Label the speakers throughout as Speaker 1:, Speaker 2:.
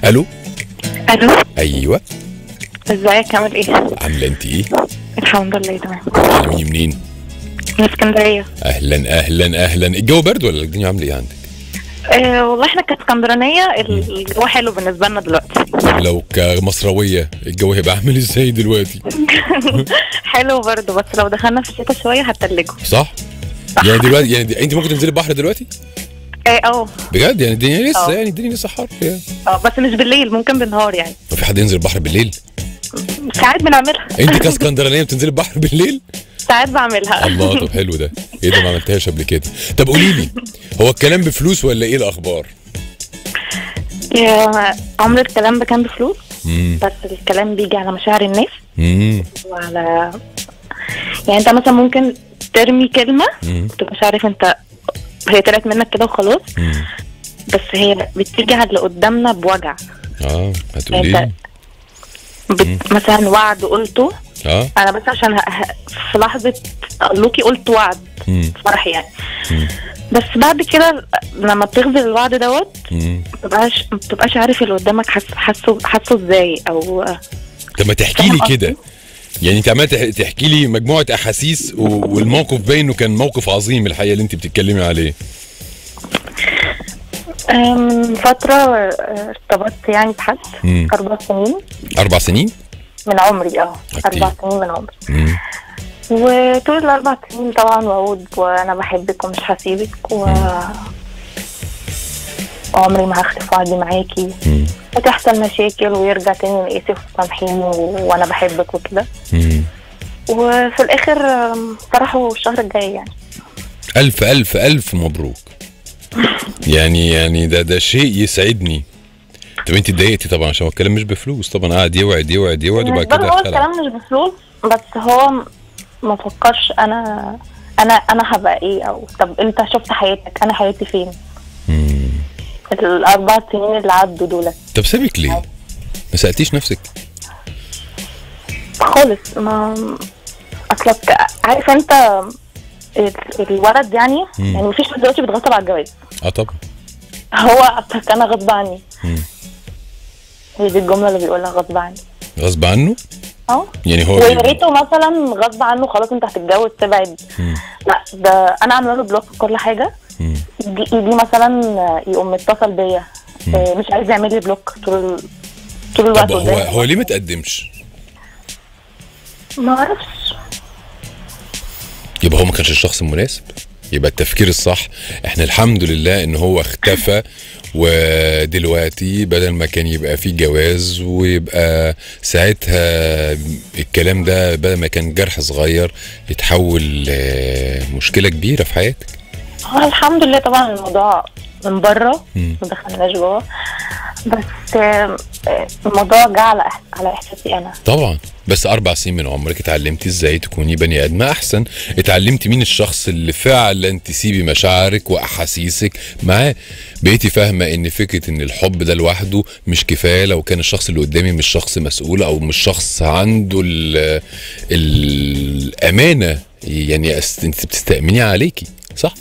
Speaker 1: الو
Speaker 2: الو
Speaker 1: ايوه
Speaker 2: ازيك عامل ايه؟
Speaker 1: عامله انت ايه
Speaker 2: الحمد لله تمام
Speaker 1: بتكلميني منين
Speaker 2: من اسكندريه
Speaker 1: اهلا اهلا اهلا الجو برد ولا الدنيا عامله ايه عندك
Speaker 2: آه والله احنا كاسكندرانيه الجو حلو بالنسبه لنا دلوقتي
Speaker 1: طب لو كمصرويه الجو هيبقى عامل ازاي دلوقتي
Speaker 2: حلو برضه بس لو دخلنا في الشتاء شويه هتلجوا
Speaker 1: صح يعني دلوقتي يعني دي- انت ممكن تنزلي البحر دلوقتي
Speaker 2: اه اه
Speaker 1: بجد يعني الدنيا لسه
Speaker 2: اه.
Speaker 1: يعني الدنيا لسه حر يعني
Speaker 2: اه بس مش بالليل ممكن بالنهار يعني
Speaker 1: طب في حد ينزل البحر بالليل
Speaker 2: ساعات بنعملها
Speaker 1: انت كاسكندرانيه بتنزلي البحر بالليل
Speaker 2: ساعات بعملها
Speaker 1: الله طب حلو ده ايه ده ما عملتهاش قبل كده طب قولي لي هو الكلام بفلوس ولا ايه الاخبار
Speaker 2: يا عمر الكلام ده كان بفلوس
Speaker 1: امم
Speaker 2: بس الكلام بيجي على مشاعر الناس
Speaker 1: امم
Speaker 2: وعلى يعني انت مثلا ممكن ترمي كلمه
Speaker 1: مم.
Speaker 2: تبقى مش عارف انت هي طلعت منك كده وخلاص
Speaker 1: امم
Speaker 2: بس هي بتيجي على اللي قدامنا بوجع
Speaker 1: اه هتقولي
Speaker 2: انت
Speaker 1: لي
Speaker 2: بت... مثلا وعد قلته
Speaker 1: اه
Speaker 2: انا بس عشان ه... ه... في لحظه لوكي قلت وعد
Speaker 1: امم
Speaker 2: فرح يعني
Speaker 1: مم.
Speaker 2: بس بعد كده لما بتغزل الوعد دوت
Speaker 1: امم
Speaker 2: ما بتبقاش ما بتبقاش عارف اللي قدامك حاسه حاسه حاسه ازاي او
Speaker 1: طب ما تحكي
Speaker 2: فاهم
Speaker 1: لي
Speaker 2: قصدي؟
Speaker 1: كده يعني انت عمال تح- تحكي لي مجموعه احاسيس و- والموقف باين انه كان موقف عظيم الحقيقه اللي انت بتتكلمي عليه
Speaker 2: من فتره آه، ارتبطت يعني بحد
Speaker 1: مم.
Speaker 2: اربع سنين
Speaker 1: اربع سنين
Speaker 2: من عمري اه
Speaker 1: أوكي.
Speaker 2: اربع سنين من عمري
Speaker 1: مم.
Speaker 2: وطول الاربع سنين طبعا وعود وانا بحبك ومش هسيبك و وعمري ما هخلف وعدي معاكي
Speaker 1: مم.
Speaker 2: وتحصل مشاكل ويرجع تاني نقاسي وسامحين و... وانا بحبك وكده
Speaker 1: مم.
Speaker 2: وفي الاخر آم، فرحوا الشهر الجاي يعني
Speaker 1: الف الف الف مبروك يعني يعني ده ده شيء يسعدني طب انت اتضايقتي طبعا عشان هو الكلام مش بفلوس طبعا قاعد يوعد يوعد يوعد وبعد
Speaker 2: بالنسبه له
Speaker 1: كده
Speaker 2: هو
Speaker 1: خلع
Speaker 2: الكلام مش بفلوس بس هو م- ما فكرش انا انا انا هبقى ايه او طب انت شفت حياتك انا حياتي فين
Speaker 1: مم.
Speaker 2: الاربع سنين اللي عدوا دول
Speaker 1: طب سابك ليه؟ ما سالتيش نفسك
Speaker 2: خالص ما اصلك عارف انت ال- الولد يعني
Speaker 1: مم.
Speaker 2: يعني مفيش حد دلوقتي بيتغصب على الجواز
Speaker 1: اه طبعا
Speaker 2: هو اصلك انا غصب عني
Speaker 1: مم.
Speaker 2: هي دي الجمله اللي بيقولها غصب عني
Speaker 1: غصب عنه
Speaker 2: اه
Speaker 1: يعني هو
Speaker 2: ويا
Speaker 1: بيبقى-
Speaker 2: ريته مثلا غصب عنه خلاص انت هتتجوز تبعد
Speaker 1: مم.
Speaker 2: لا ده انا عامله له بلوك كل حاجه
Speaker 1: مم.
Speaker 2: يجي, يجي مثلا يقوم متصل بيا آه، مش عايز يعمل لي بلوك طول ال- طول الوقت
Speaker 1: طب هو
Speaker 2: قدامي.
Speaker 1: هو ليه ما تقدمش؟
Speaker 2: ما اعرفش
Speaker 1: يبقى هو ما كانش الشخص المناسب يبقى التفكير الصح احنا الحمد لله ان هو اختفى ودلوقتي بدل ما كان يبقى فيه جواز ويبقى ساعتها الكلام ده بدل ما كان جرح صغير يتحول لمشكلة كبيرة في حياتك
Speaker 2: هو الحمد لله طبعا الموضوع من بره
Speaker 1: مم.
Speaker 2: ما دخلناش جوه بس آه، آه، الموضوع جه على إح- على احساسي انا
Speaker 1: طبعا بس اربع سنين من عمرك اتعلمتي ازاي تكوني بني ادمه احسن اتعلمتي مين الشخص اللي فعلا تسيبي مشاعرك واحاسيسك معاه بقيتي فاهمه ان فكره ان الحب ده لوحده مش كفايه لو كان الشخص اللي قدامي مش شخص مسؤول او مش شخص عنده ال الامانه يعني أس- انت بتستأمني عليكي صح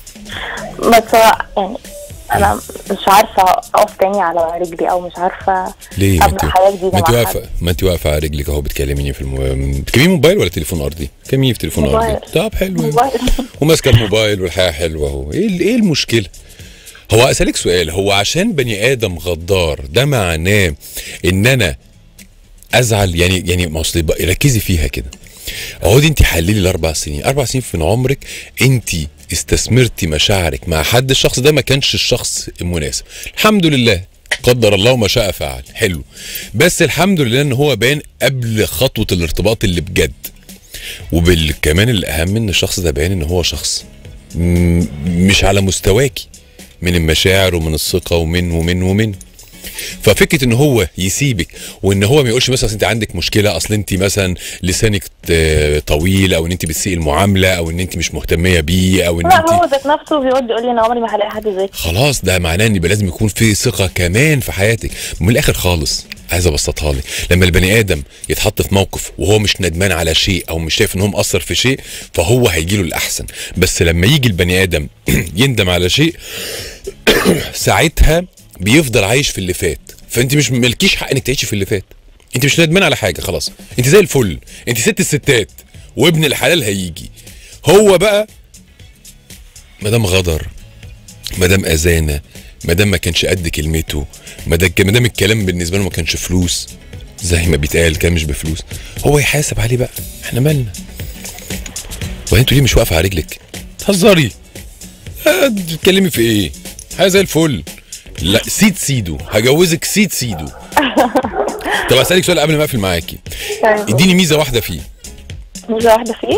Speaker 2: بس هو يعني انا مش عارفه اقف تاني على رجلي او مش عارفه
Speaker 1: ليه ما انت
Speaker 2: ابدا حياه جديده
Speaker 1: ما انت
Speaker 2: مع
Speaker 1: واقفه
Speaker 2: حد.
Speaker 1: ما انت واقفه على رجلك اهو بتكلميني في المو... بتكلميني موبايل ولا تليفون ارضي؟ كلميني في تليفون
Speaker 2: موبايل.
Speaker 1: ارضي طب حلو
Speaker 2: موبايل.
Speaker 1: وماسكه الموبايل والحياه حلوه اهو ايه ال- ايه المشكله هو اسالك سؤال هو عشان بني ادم غدار ده معناه ان انا ازعل يعني يعني ما اصل بقى- ركزي فيها كده اقعدي انت حللي الاربع سنين اربع سنين من عمرك انت استثمرتي مشاعرك مع حد الشخص ده ما كانش الشخص المناسب الحمد لله قدر الله ما شاء فعل حلو بس الحمد لله ان هو بان قبل خطوه الارتباط اللي بجد وبالكمان الاهم ان الشخص ده باين ان هو شخص م- مش على مستواكي من المشاعر ومن الثقه ومن ومن ومن ففكره ان هو يسيبك وان هو ما يقولش مثلا أصل انت عندك مشكله اصل انت مثلا لسانك ت- طويل او ان انت بتسيء المعامله او ان انت مش مهتميه بيه او ان
Speaker 2: لا
Speaker 1: انت
Speaker 2: هو ذات نفسه بيقعد يقول لي انا عمري ما هلاقي حد زيك
Speaker 1: خلاص ده معناه ان يبقى لازم يكون في ثقه كمان في حياتك من الاخر خالص عايز ابسطها لك لما البني ادم يتحط في موقف وهو مش ندمان على شيء او مش شايف ان هو مقصر في شيء فهو هيجي له الاحسن بس لما يجي البني ادم يندم على شيء ساعتها بيفضل عايش في اللي فات فانت مش ملكيش حق انك تعيشي في اللي فات انت مش ندمان على حاجه خلاص انت زي الفل انت ست الستات وابن الحلال هيجي هو بقى مدام غدر مدام اذانا مدام ما كانش قد كلمته مدام مدام الكلام بالنسبه له ما كانش فلوس زي ما بيتقال كان مش بفلوس هو يحاسب عليه بقى احنا مالنا وبعدين انتوا ليه مش واقفه على رجلك تهزري آه، بتتكلمي في ايه حاجه زي الفل لا سيد سيدو هجوزك سيد سيدو طب اسالك سؤال قبل ما اقفل معاكي
Speaker 2: طيب
Speaker 1: اديني ميزه واحده فيه
Speaker 2: ميزة واحدة فيه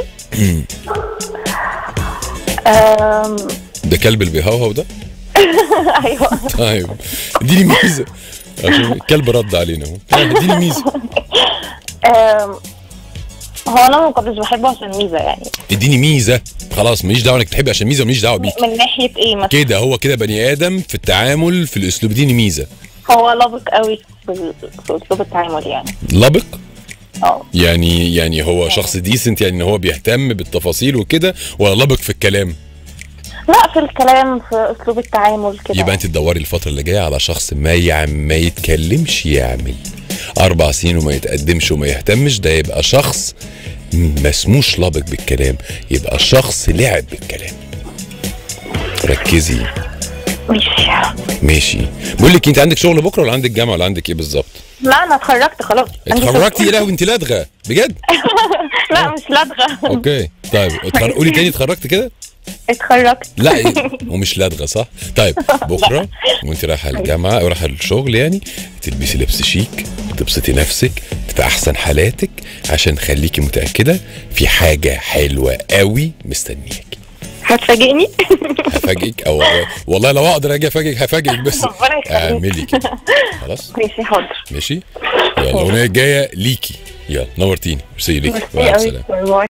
Speaker 2: أم...
Speaker 1: ده كلب اللي بيهوهو ده
Speaker 2: ايوه
Speaker 1: طيب اديني ميزه عشان الكلب رد علينا اهو آه، اديني ميزه
Speaker 2: أم... هو انا ما كنتش بحبه عشان ميزة يعني
Speaker 1: اديني ميزه خلاص ماليش دعوه انك تحبي عشان ميزه وماليش دعوه بيك
Speaker 2: من ناحية ايه مثلا
Speaker 1: كده هو كده بني ادم في التعامل في الاسلوب اديني ميزه
Speaker 2: هو لبق قوي في في اسلوب التعامل يعني
Speaker 1: لبق
Speaker 2: اه
Speaker 1: يعني يعني هو شخص ديسنت يعني ان هو بيهتم بالتفاصيل وكده ولا لبق في الكلام
Speaker 2: لا في الكلام في اسلوب التعامل كده
Speaker 1: يبقى انت تدوري الفتره اللي جايه على شخص ما يعم ما يتكلمش يعمل اربع سنين وما يتقدمش وما يهتمش ده يبقى شخص ما اسموش لبق بالكلام يبقى شخص لعب بالكلام ركزي
Speaker 2: مش
Speaker 1: ماشي بقول لك انت عندك شغل بكره ولا عندك جامعه ولا عندك ايه بالظبط
Speaker 2: لا انا اتخرجت خلاص عندي
Speaker 1: اتخرجتي يا
Speaker 2: شغل.
Speaker 1: لهوي انت لدغه بجد
Speaker 2: لا مش لدغة
Speaker 1: اوكي طيب اتخر... قولي تاني اتخرجت كده
Speaker 2: اتخرجت
Speaker 1: لا إيه؟ ومش لدغه صح طيب بكره وانت رايحه الجامعه او رايحه الشغل يعني تلبسي لبس شيك تبسطي نفسك في احسن حالاتك عشان خليكي متاكده في حاجه حلوه قوي مستنياكي
Speaker 2: هتفاجئني
Speaker 1: هفاجئك او والله لو اقدر اجي افاجئك هفاجئك بس
Speaker 2: ربنا يخليك.
Speaker 1: اعملي كده خلاص
Speaker 2: ماشي حاضر
Speaker 1: ماشي يلا الاغنيه الجايه ليكي يلا نورتيني ميرسي ليكي
Speaker 2: ميرسي
Speaker 1: مع
Speaker 2: قوي
Speaker 1: السلامه
Speaker 2: باي باي